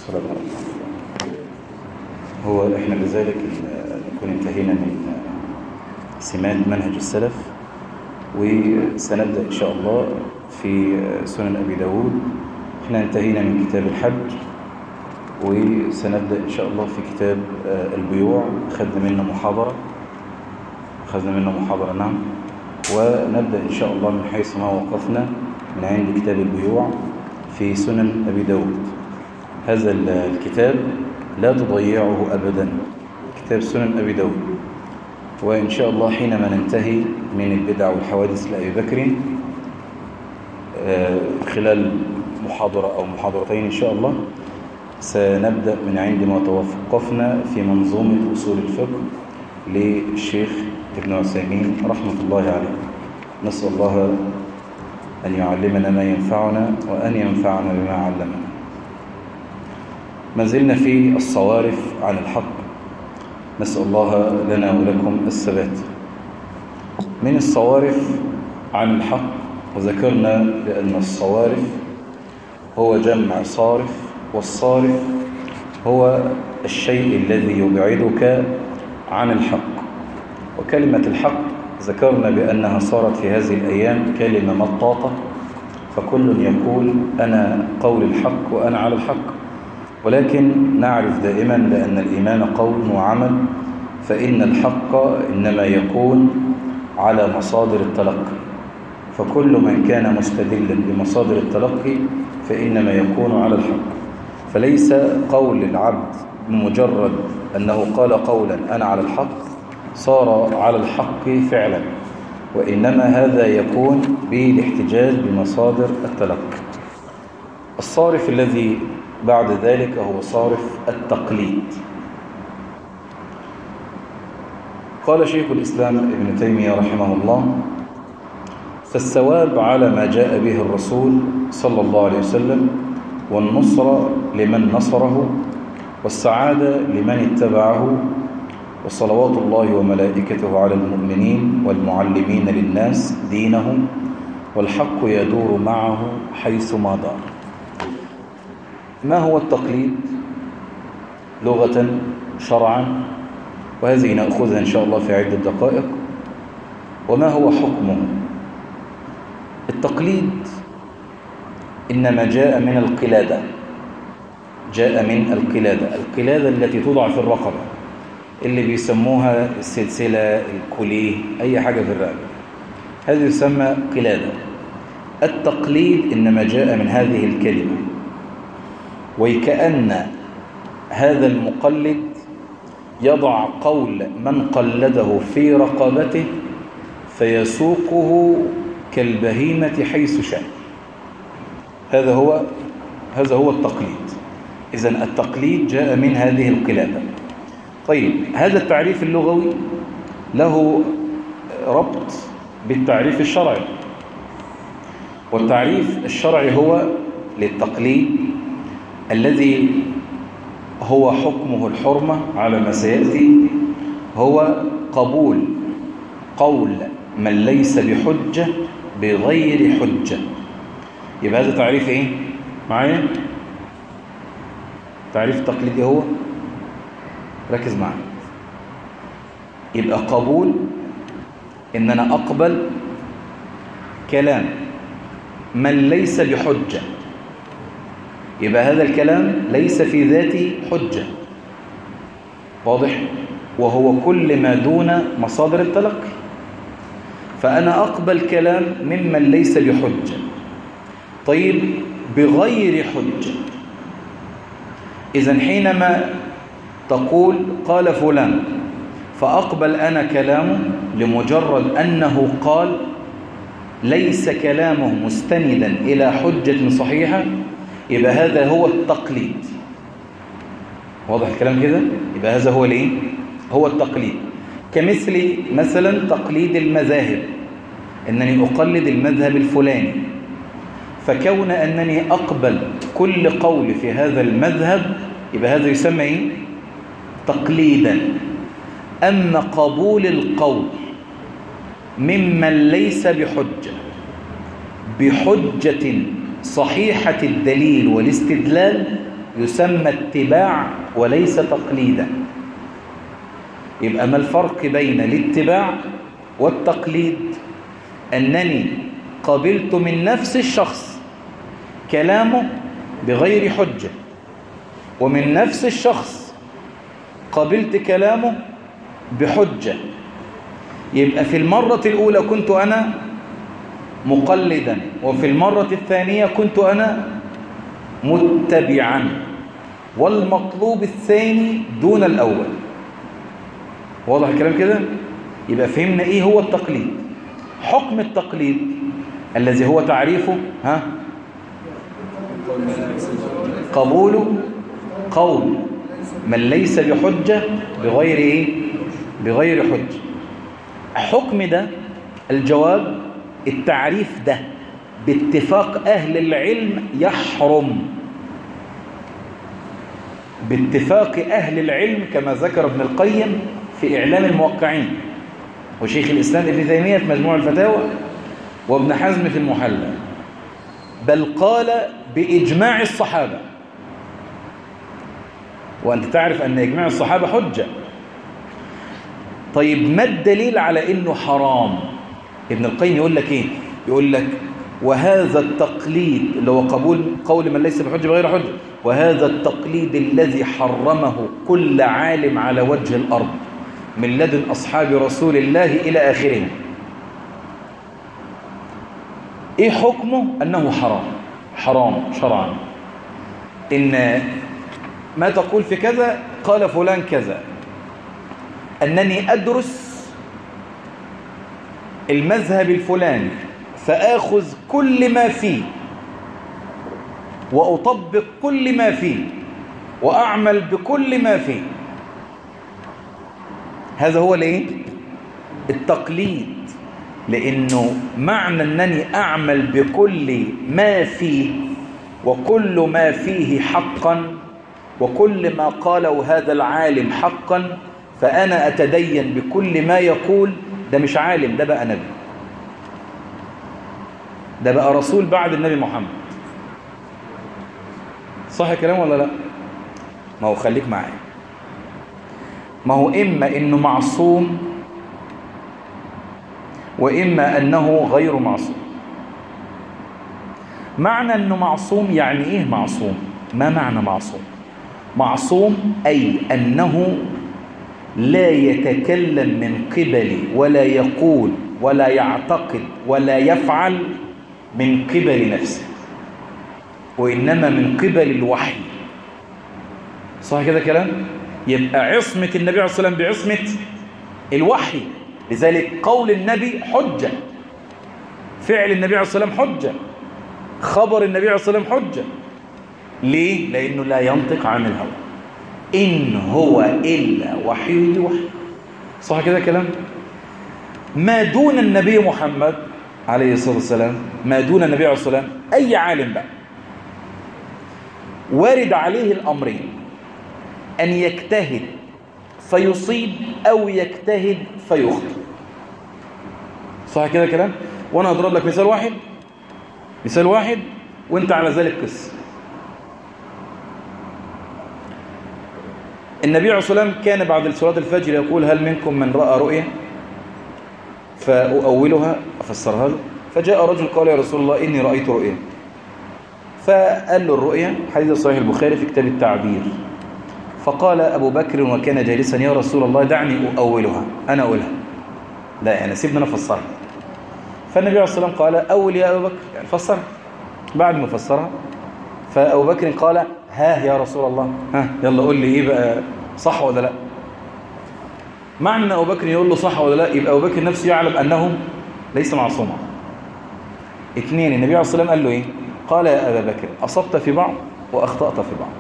السلام عليكم هو احنا بذلك نكون انتهينا من سمات منهج السلف وسنبدأ إن شاء الله في سنن أبي داود احنا انتهينا من كتاب الحج وسنبدأ إن شاء الله في كتاب البيوع خدنا منه محاضرة خدنا منه محاضرة نعم ونبدأ إن شاء الله من حيث ما وقفنا من عند كتاب البيوع في سنن أبي داود هذا الكتاب لا تضيعه أبدا كتاب سنن أبي داود وإن شاء الله حينما ننتهي من البدع والحوادث لأبي بكر خلال محاضرة أو محاضرتين إن شاء الله سنبدأ من عند ما توقفنا في منظومة أصول الفقه للشيخ ابن عثيمين رحمة الله عليه نسأل الله أن يعلمنا ما ينفعنا وأن ينفعنا بما علمنا ما زلنا في الصوارف عن الحق نسأل الله لنا ولكم الثبات من الصوارف عن الحق وذكرنا بأن الصوارف هو جمع صارف والصارف هو الشيء الذي يبعدك عن الحق وكلمة الحق ذكرنا بأنها صارت في هذه الأيام كلمة مطاطة فكل يقول أنا قول الحق وأنا على الحق ولكن نعرف دائما بأن الإيمان قول وعمل فإن الحق إنما يكون على مصادر التلقي فكل من كان مستدلا بمصادر التلقي فإنما يكون على الحق فليس قول العبد بمجرد أنه قال قولا أنا على الحق صار على الحق فعلا وإنما هذا يكون بالاحتجاج بمصادر التلقي الصارف الذي بعد ذلك هو صارف التقليد قال شيخ الإسلام ابن تيمية رحمه الله فالثواب على ما جاء به الرسول صلى الله عليه وسلم والنصر لمن نصره والسعادة لمن اتبعه وصلوات الله وملائكته على المؤمنين والمعلمين للناس دينهم والحق يدور معه حيث ما دار ما هو التقليد لغة شرعا وهذه نأخذها إن شاء الله في عدة دقائق وما هو حكمه التقليد إنما جاء من القلادة جاء من القلادة القلادة التي توضع في الرقبة اللي بيسموها السلسلة الكوليه أي حاجة في الرقبة هذه يسمى قلادة التقليد إنما جاء من هذه الكلمة وكأن هذا المقلد يضع قول من قلده في رقبته فيسوقه كالبهيمة حيث شاء هذا هو هذا هو التقليد إذا التقليد جاء من هذه القلادة طيب هذا التعريف اللغوي له ربط بالتعريف الشرعي والتعريف الشرعي هو للتقليد الذي هو حكمه الحرمة على ما سيأتي هو قبول قول من ليس بحجة بغير حجة يبقى هذا تعريف ايه معايا تعريف التقليدي هو ركز معايا يبقى قبول ان انا اقبل كلام من ليس بحجة يبقى هذا الكلام ليس في ذاته حجة واضح وهو كل ما دون مصادر التلقي فأنا أقبل كلام ممن ليس بحجة طيب بغير حجة إذا حينما تقول قال فلان فأقبل أنا كلامه لمجرد أنه قال ليس كلامه مستندا إلى حجة صحيحة يبقى هذا هو التقليد واضح الكلام كده يبقى هذا هو الايه هو التقليد كمثل مثلا تقليد المذاهب انني اقلد المذهب الفلاني فكون انني اقبل كل قول في هذا المذهب يبقى هذا يسمى ايه تقليدا اما قبول القول ممن ليس بحجه بحجه صحيحة الدليل والاستدلال يسمى اتباع وليس تقليدا يبقى ما الفرق بين الاتباع والتقليد أنني قبلت من نفس الشخص كلامه بغير حجة ومن نفس الشخص قبلت كلامه بحجة يبقى في المرة الأولى كنت أنا مقلدا وفي المرة الثانية كنت أنا متبعا والمطلوب الثاني دون الأول واضح الكلام كده يبقى فهمنا إيه هو التقليد حكم التقليد الذي هو تعريفه ها قبول قول من ليس بحجة بغير إيه بغير حجة حكم ده الجواب التعريف ده باتفاق أهل العلم يحرم باتفاق أهل العلم كما ذكر ابن القيم في إعلام الموقعين وشيخ الإسلام ابن تيمية في مجموع الفتاوى وابن حزم في المحلى بل قال بإجماع الصحابة وأنت تعرف أن إجماع الصحابة حجة طيب ما الدليل على إنه حرام ابن القيم يقول لك إيه يقول لك وهذا التقليد اللي هو قبول قول من ليس بحجة بغير حجة وهذا التقليد الذي حرمه كل عالم على وجه الأرض من لدن أصحاب رسول الله إلى آخره إيه حكمه أنه حرام حرام شرعا إن ما تقول في كذا قال فلان كذا أنني أدرس المذهب الفلاني فآخذ كل ما فيه وأطبق كل ما فيه وأعمل بكل ما فيه هذا هو الايه التقليد لأنه معنى أنني أعمل بكل ما فيه وكل ما فيه حقا وكل ما قاله هذا العالم حقا فأنا أتدين بكل ما يقول ده مش عالم ده بقى نبي ده بقى رسول بعد النبي محمد صح الكلام ولا لا ما هو خليك معايا ما هو إما إنه معصوم وإما أنه غير معصوم معنى أنه معصوم يعني إيه معصوم ما معنى معصوم معصوم أي أنه لا يتكلم من قبل ولا يقول ولا يعتقد ولا يفعل من قبل نفسه وإنما من قبل الوحي صح كده كلام يبقى عصمة النبي عليه الصلاة والسلام بعصمة الوحي لذلك قول النبي حجة فعل النبي عليه الصلاة والسلام حجة خبر النبي عليه الصلاة والسلام حجة ليه؟ لأنه لا ينطق عن الهوى إن هو إلا وحي يوحى صح كده كلام؟ ما دون النبي محمد عليه الصلاة والسلام ما دون النبي عليه الصلاة والسلام أي عالم بقى وارد عليه الأمرين أن يجتهد فيصيب أو يجتهد فيخطئ صح كده كلام وأنا أضرب لك مثال واحد مثال واحد وانت على ذلك قس النبي عليه الصلاة والسلام كان بعد صلاة الفجر يقول هل منكم من رأى رؤيا فأؤولها أفسرها له فجاء رجل قال يا رسول الله إني رأيت رؤيا فقال له الرؤيا حديث صحيح البخاري في كتاب التعبير فقال أبو بكر وكان جالسا يا رسول الله دعني أؤولها أنا أقولها لا يعني سيبنا أنا أفسرها فالنبي عليه الصلاة والسلام قال أول يا أبو بكر يعني فسرها بعد ما فسرها فأبو بكر قال ها يا رسول الله ها يلا قول لي إيه بقى صح ولا لا معنى أن أبو بكر يقول له صح ولا لا يبقى أبو بكر نفسه يعلم أنه ليس معصوما اثنين النبي عليه الصلاة والسلام قال له إيه قال يا أبا بكر أصبت في بعض وأخطأت في بعض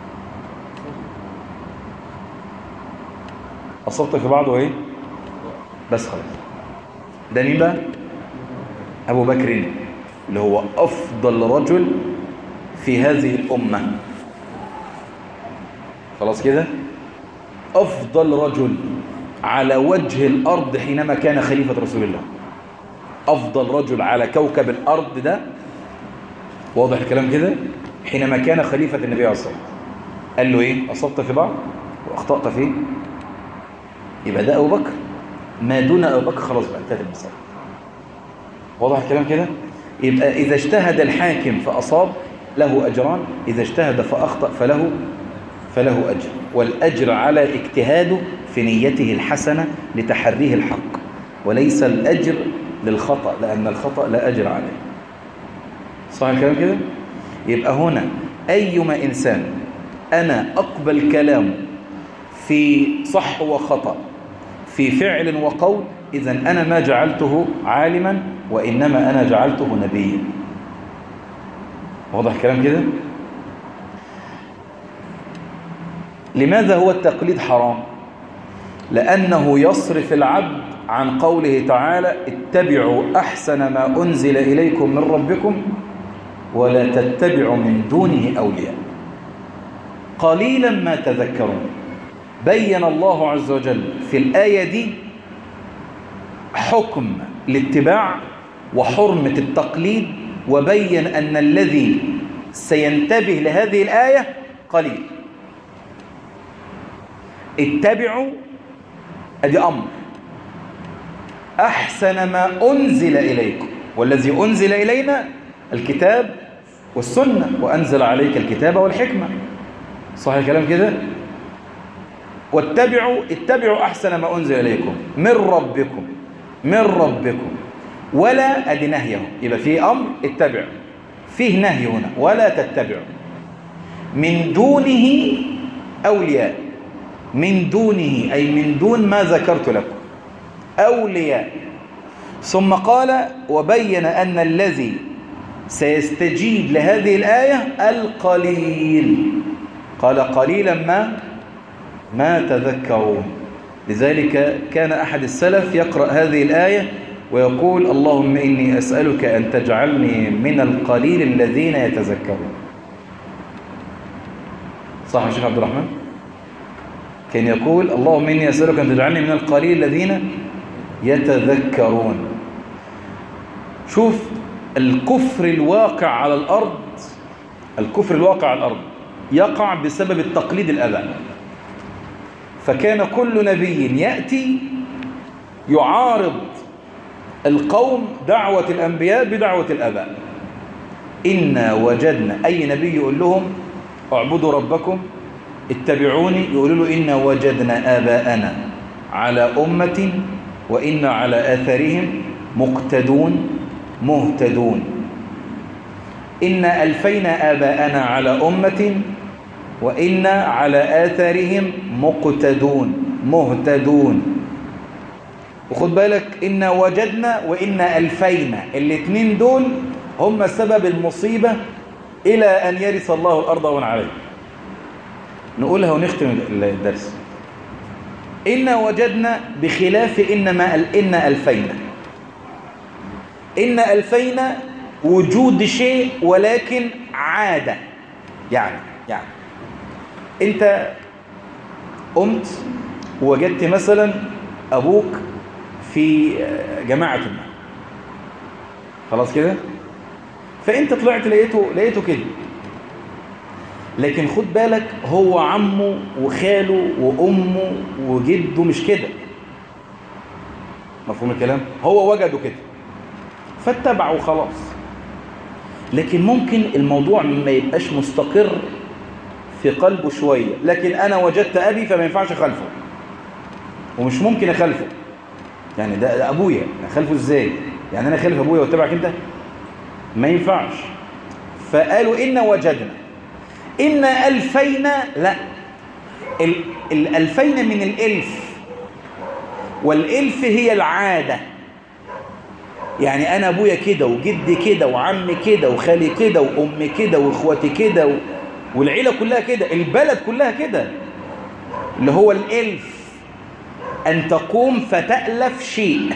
أصبت في بعض وإيه بس خلاص ده مين بقى أبو بكر اللي هو أفضل رجل في هذه الأمة خلاص كده أفضل رجل على وجه الأرض حينما كان خليفة رسول الله أفضل رجل على كوكب الأرض ده واضح الكلام كده حينما كان خليفة النبي عليه الصلاة والسلام قال له ايه اصبت في بعض واخطأت فيه يبقى ده ابو بكر ما دون ابو بكر خلاص بقى انتهت المسألة واضح الكلام كده يبقى اذا اجتهد الحاكم فاصاب له اجران اذا اجتهد فاخطأ فله فله اجر والاجر على اجتهاده في نيته الحسنة لتحريه الحق وليس الاجر للخطأ لان الخطأ لا اجر عليه صح الكلام كده يبقى هنا أيما إنسان أنا أقبل كلامه في صح وخطأ في فعل وقول إذا أنا ما جعلته عالما وإنما أنا جعلته نبيا واضح الكلام كده لماذا هو التقليد حرام لأنه يصرف العبد عن قوله تعالى اتبعوا أحسن ما أنزل إليكم من ربكم ولا تتبعوا من دونه أولياء قليلا ما تذكرون بين الله عز وجل في الآية دي حكم الاتباع وحرمة التقليد وبين أن الذي سينتبه لهذه الآية قليل اتبعوا أدي أمر أحسن ما أنزل إليكم والذي أنزل إلينا الكتاب والسنة وأنزل عليك الكتاب والحكمة صح الكلام كده واتبعوا اتبعوا أحسن ما أنزل إليكم من ربكم من ربكم ولا أدي نهيه يبقى فيه أمر اتبعوا فيه نهي هنا ولا تتبعوا من دونه أولياء من دونه أي من دون ما ذكرت لكم أولياء ثم قال وبين أن الذي سيستجيب لهذه الآية القليل قال قليلا ما ما تذكرون لذلك كان أحد السلف يقرأ هذه الآية ويقول اللهم إني أسألك أن تجعلني من القليل الذين يتذكرون صح يا شيخ عبد الرحمن كان يقول اللهم إني أسألك أن تجعلني من القليل الذين يتذكرون شوف الكفر الواقع على الأرض الكفر الواقع على الأرض يقع بسبب التقليد الأباء فكان كل نبي يأتي يعارض القوم دعوة الأنبياء بدعوة الأباء إنا وجدنا أي نبي يقول لهم اعبدوا ربكم اتبعوني يقولوا له إنا وجدنا آباءنا على أمة وإنا على آثارهم مقتدون مهتدون إنا ألفينا آباءنا على أمة وإنا على آثارهم مقتدون مهتدون وخد بالك إنا وجدنا وإنا ألفينا الاثنين دول هم سبب المصيبة إلى أن يرث الله الأرض ومن عليه نقولها ونختم الدرس إنا وجدنا بخلاف إنما إنا ألفينا إن ألفينا وجود شيء ولكن عادة يعني يعني أنت قمت ووجدت مثلا أبوك في جماعة ما خلاص كده فأنت طلعت لقيته لقيته كده لكن خد بالك هو عمه وخاله وأمه وجده مش كده مفهوم الكلام هو وجده كده فاتبع وخلاص لكن ممكن الموضوع ما يبقاش مستقر في قلبه شوية لكن أنا وجدت أبي فما ينفعش أخلفه ومش ممكن أخلفه يعني ده, ده أبويا أخلفه إزاي يعني أنا خلف أبويا واتبعك أنت ما ينفعش فقالوا إن وجدنا إن ألفينا لا الألفين من الإلف والإلف هي العادة يعني أنا أبويا كده وجدي كده وعمي كده وخالي كده وأمي كده وإخواتي كده و... والعيلة كلها كده البلد كلها كده اللي هو الإلف أن تقوم فتألف شيء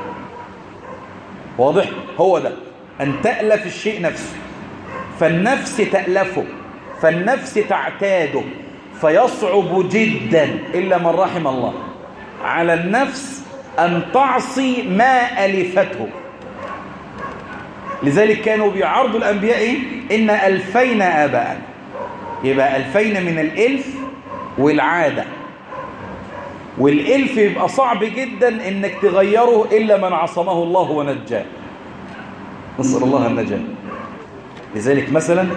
واضح هو ده أن تألف الشيء نفسه فالنفس تألفه فالنفس تعتاده فيصعب جدا إلا من رحم الله على النفس أن تعصي ما ألفته لذلك كانوا بيعرضوا الأنبياء إيه؟ إن ألفين آباء يبقى ألفين من الإلف والعادة والإلف يبقى صعب جدا إنك تغيره إلا من عصمه الله ونجاه نسأل الله النجاة لذلك مثلا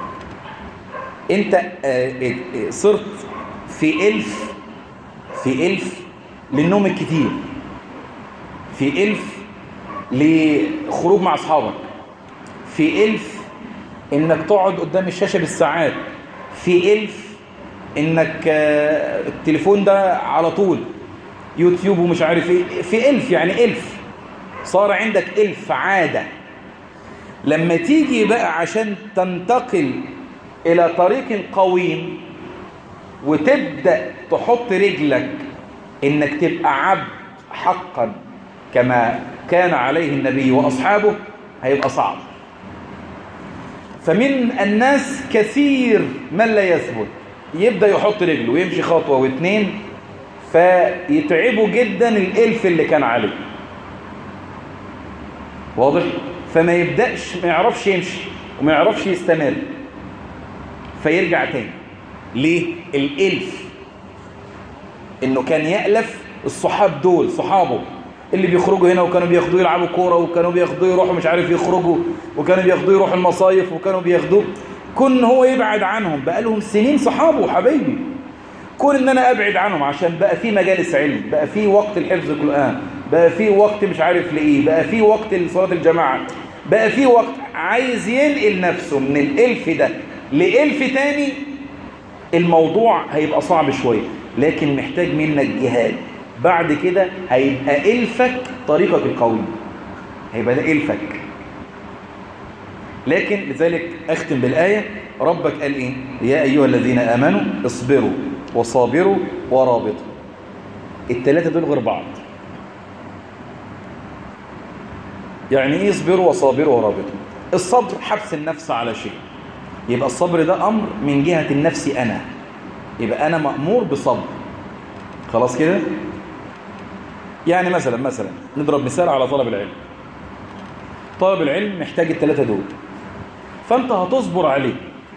انت صرت في ألف في ألف للنوم الكتير في ألف لخروج مع أصحابك في ألف إنك تقعد قدام الشاشة بالساعات في ألف إنك التليفون ده على طول يوتيوب ومش عارف إيه في ألف يعني ألف صار عندك ألف عادة لما تيجي بقى عشان تنتقل إلى طريق قويم وتبدأ تحط رجلك إنك تبقى عبد حقا كما كان عليه النبي وأصحابه هيبقى صعب فمن الناس كثير من لا يثبت يبدأ يحط رجله ويمشي خطوة واثنين فيتعبه جدا الإلف اللي كان عليه واضح؟ فما يبدأش ما يعرفش يمشي وما يعرفش يستمر فيرجع تاني ليه؟ الإلف إنه كان يألف الصحاب دول صحابه اللي بيخرجوا هنا وكانوا بياخدوه يلعبوا كورة وكانوا بياخدوه يروحوا مش عارف يخرجوا وكانوا بياخدوه يروحوا المصايف وكانوا بياخدوه كون هو يبعد عنهم بقى لهم سنين صحابه وحبايبي كون ان انا ابعد عنهم عشان بقى في مجالس علم بقى في وقت الحفظ القرآن بقى في وقت مش عارف لايه بقى في وقت لصلاة الجماعة بقى في وقت عايز ينقل نفسه من الالف ده لالف تاني الموضوع هيبقى صعب شوية لكن محتاج منك جهاد بعد كده هيبقى إلفك طريقك القوي هيبقى ده إلفك لكن لذلك أختم بالآية ربك قال إيه يا أيها الذين آمنوا اصبروا وصابروا ورابطوا التلاتة دول غير بعض يعني إيه اصبروا وصابروا ورابطوا الصبر حبس النفس على شيء يبقى الصبر ده أمر من جهة النفس أنا يبقى أنا مأمور بصبر خلاص كده يعني مثلا مثلا نضرب مثال على طلب العلم طلب العلم محتاج الثلاثة دول فأنت هتصبر عليه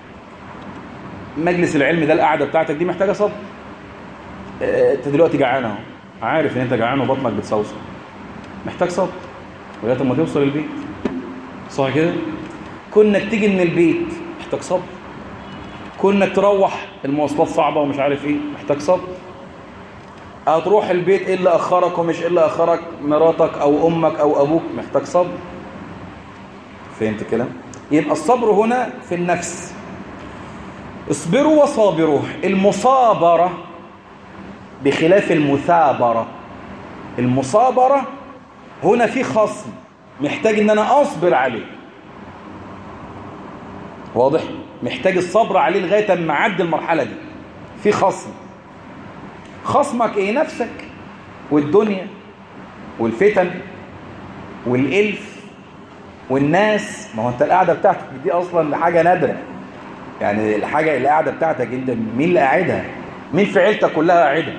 مجلس العلم ده القعدة بتاعتك دي محتاجة صبر انت دلوقتي جعان اهو عارف ان انت جعان وبطنك بتصوصو محتاج صبر لغايه اما توصل البيت صح كده كونك تيجي من البيت محتاج صبر كونك تروح المواصلات صعبه ومش عارف ايه محتاج صبر هتروح البيت ايه اللي اخرك ومش ايه اللي اخرك مراتك او امك او ابوك محتاج صبر فهمت الكلام يبقى الصبر هنا في النفس اصبروا وصابروا المصابرة بخلاف المثابرة المصابرة هنا في خصم محتاج ان انا اصبر عليه واضح محتاج الصبر عليه لغاية ما اعدي المرحلة دي في خصم خصمك ايه نفسك والدنيا والفتن والالف والناس ما هو انت القعده بتاعتك دي اصلا حاجه نادره يعني الحاجه القعده بتاعتك انت مين اللي قاعدها مين في عيلتك كلها قاعده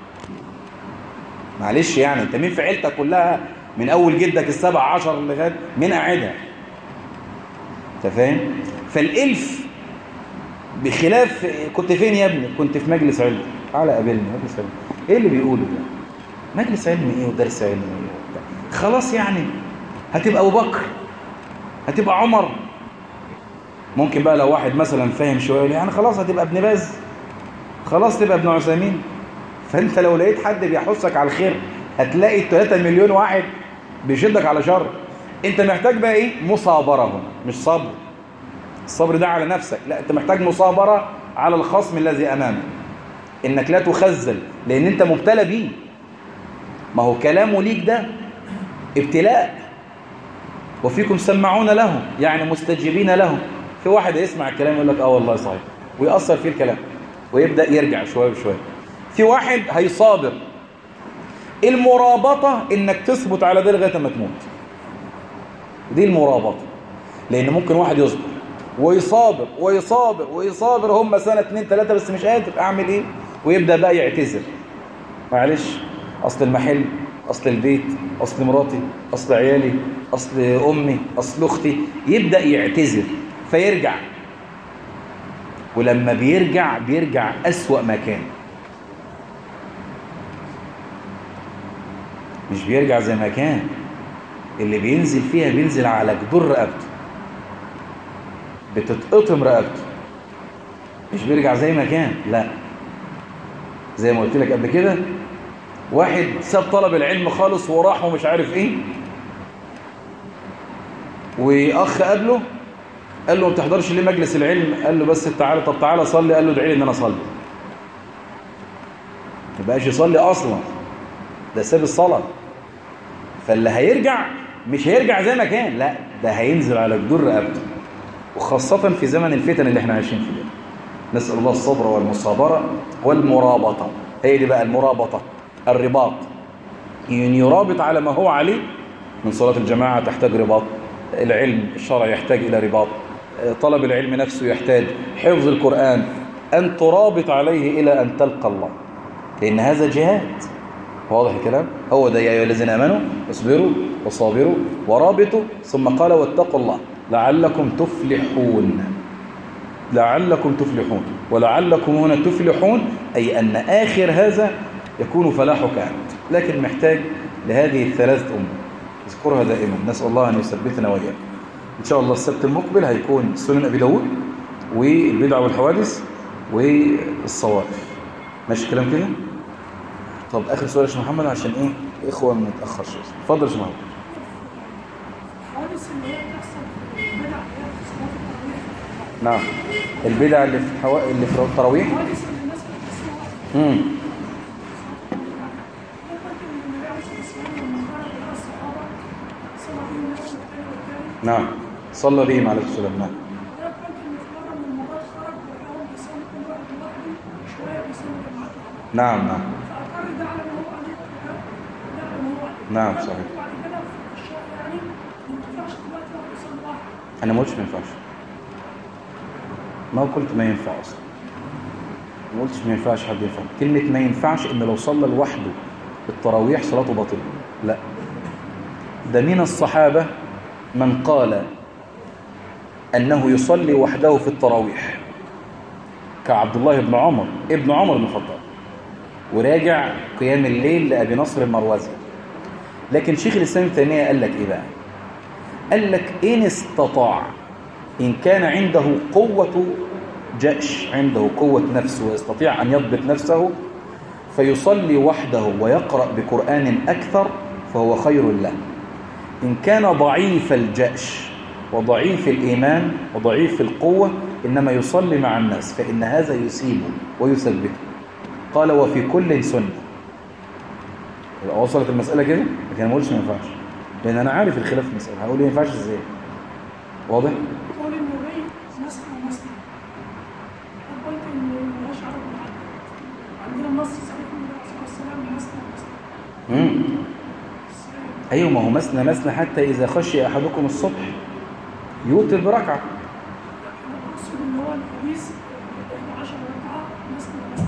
معلش يعني انت مين في عيلتك كلها من اول جدك السبع عشر لغايه مين قاعدها انت فاهم فالالف بخلاف كنت فين يا ابني كنت في مجلس علم تعالى قابلني مجلس علم ايه اللي بيقوله ده مجلس علم ايه ودرس علم ايه خلاص يعني هتبقى ابو بكر هتبقى عمر ممكن بقى لو واحد مثلا فاهم شويه يعني خلاص هتبقى ابن باز خلاص تبقى ابن عثيمين فانت لو لقيت حد بيحثك على الخير هتلاقي 3 مليون واحد بيشدك على شر انت محتاج بقى ايه مصابره هنا مش صبر الصبر ده على نفسك لا انت محتاج مصابره على الخصم الذي امامك انك لا تخزل لان انت مبتلى بيه ما هو كلامه ليك ده ابتلاء وفيكم سمعون له يعني مستجيبين له في واحد يسمع الكلام يقول لك اه والله صحيح ويأثر فيه الكلام ويبدأ يرجع شوية بشوية في واحد هيصابر المرابطة انك تثبت على ده لغاية ما تموت دي المرابطة لان ممكن واحد يصبر ويصابر ويصابر ويصابر هم سنة اتنين تلاتة بس مش قادر اعمل ايه ويبدأ بقى يعتذر معلش اصل المحل اصل البيت اصل مراتي اصل عيالي اصل امي اصل اختي يبدأ يعتذر فيرجع ولما بيرجع بيرجع أسوأ مكان مش بيرجع زي ما كان اللي بينزل فيها بينزل على جدور رقبته بتتقطم رقبته مش بيرجع زي ما كان لا زي ما قلت لك قبل كده واحد ساب طلب العلم خالص وراح ومش عارف ايه واخ قابله قال له ما بتحضرش ليه مجلس العلم قال له بس تعالى طب تعالى صلي قال له ادعي لي ان انا اصلي ما بقاش يصلي اصلا ده ساب الصلاه فاللي هيرجع مش هيرجع زي ما كان لا ده هينزل على جدور رقبته وخاصة في زمن الفتن اللي احنا عايشين فيه نسأل الله الصبر والمصابرة والمرابطة هي دي بقى المرابطة الرباط يعني يرابط على ما هو عليه من صلاة الجماعة تحتاج رباط العلم الشرع يحتاج إلى رباط طلب العلم نفسه يحتاج حفظ القرآن أن ترابط عليه إلى أن تلقى الله لأن هذا جهاد واضح الكلام هو ده يا أيها الذين آمنوا اصبروا وصابروا ورابطوا ثم قال واتقوا الله لعلكم تفلحون لعلكم تفلحون ولعلكم هنا تفلحون أي أن آخر هذا يكون فلاحك أنت لكن محتاج لهذه الثلاثة أمور اذكرها دائما نسأل الله أن يثبتنا وإياك إن شاء الله السبت المقبل هيكون سنن أبي داود والبدع والحوادث والصوائف ماشي الكلام كده طب آخر سؤال يا شيخ محمد عشان إيه إخوة ما نتأخر شوية اتفضل يا شيخ محمد الحوادث اللي هي بتحصل في البدع اللي هي في صلاه التراويح نعم البدع اللي في حوا... اللي في التراويح الحوادث اللي الناس بتحسها امم ممكن ان النبي عليه الصلاه والسلام لما خرج الى الصحابه صلى بهم الناس والتاني والتاني نعم صلى بهم عليه السلام نعم حضرتك ممكن ان في مره من المرات خرج ولقاهم بيصلوا كل واحد لوحده شويه بيصلوا جماعات نعم نعم فاقر ده على ما هو عليه وده على ما هو عليه نعم، فقال صحيح. بعد كده في الشرع يعني ما ينفعش دلوقتي واحد يصلي واحد انا ما قلتش ما ينفعش ما قلت ما ينفع اصلا ما قلتش ما ينفعش حد ينفع كلمة ما ينفعش ان لو صلى لوحده التراويح صلاته باطلة لا ده من الصحابة من قال انه يصلي وحده في التراويح كعبد الله بن عمر ابن عمر بن الخطاب وراجع قيام الليل لأبي نصر المروزي لكن شيخ الإسلام ابن تيمية قال لك إيه بقى قال لك إن استطاع إن كان عنده قوة جأش عنده قوة نفس ويستطيع أن يضبط نفسه فيصلي وحده ويقرأ بقرآن أكثر فهو خير له إن كان ضعيف الجأش وضعيف الإيمان وضعيف القوة إنما يصلي مع الناس فإن هذا يسيبه ويثبته قال وفي كل سنة يبقى وصلت المسألة كده لكن أنا ما قلتش ما ينفعش لأن أنا عارف الخلاف في المسألة هقول ما ينفعش إزاي واضح؟ قول النبي مثنى مثنى قلت ان ملهاش عرض محدد عندنا نص صحيح من النبي عليه الصلاه والسلام مثنى مثنى مم. أيوة ما هو مثنى مثنى حتى إذا خشي أحدكم الصبح يوتر بركعة انا اقصد ان هو الحديث 11 ركعه مثنى مثنى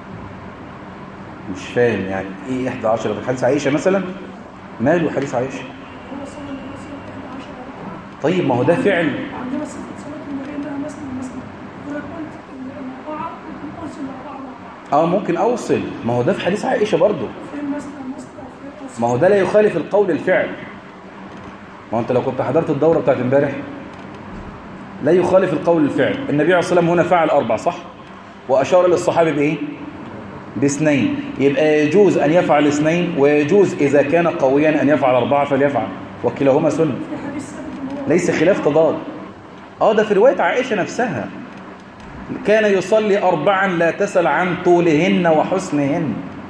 مش فاهم يعني إيه 11 في حديث عائشة مثلا ماله حديث عائشة هو صلى الله عليه وسلم 11 ركعه طيب ما هو ده فعل عندنا صفه صلاه النبي انها مثنى مثنى ولو قلت ان الاربعه ممكن اوصل لاربعه ركعه اه ممكن أوصل ما هو ده في حديث عائشة برضه فين مثنى مثنى وفين اوصل ما هو ده لا يخالف القول الفعل ما هو انت لو كنت حضرت الدورة بتاعت امبارح لا يخالف القول الفعل النبي عليه الصلاة والسلام هنا فعل أربع صح وأشار للصحابة بإيه باثنين يبقى يجوز أن يفعل اثنين ويجوز إذا كان قويا أن يفعل أربعة فليفعل وكلاهما سنة في حديث ثابت ان هو ليس خلاف تضاد اه ده في رواية عائشة نفسها كان يصلي أربعا لا تسل عن طولهن وحسنهن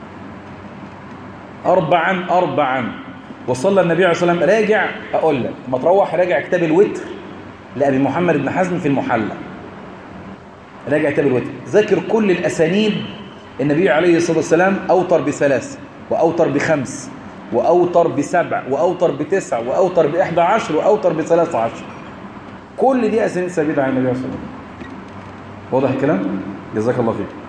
أربعا أربعا وصلى النبي عليه الصلاة والسلام راجع أقول لك ما تروح راجع كتاب الوتر لأبي محمد بن حزم في المحلى راجع كتاب الوتر ذكر كل الأسانيد النبي عليه الصلاة والسلام أوتر بثلاث وأوتر بخمس وأوتر بسبع وأوتر بتسع وأوتر بإحدى عشر وأوتر بثلاث عشر كل دي أسانيد ثابتة عن النبي عليه الصلاة والسلام واضح الكلام؟ جزاك الله خير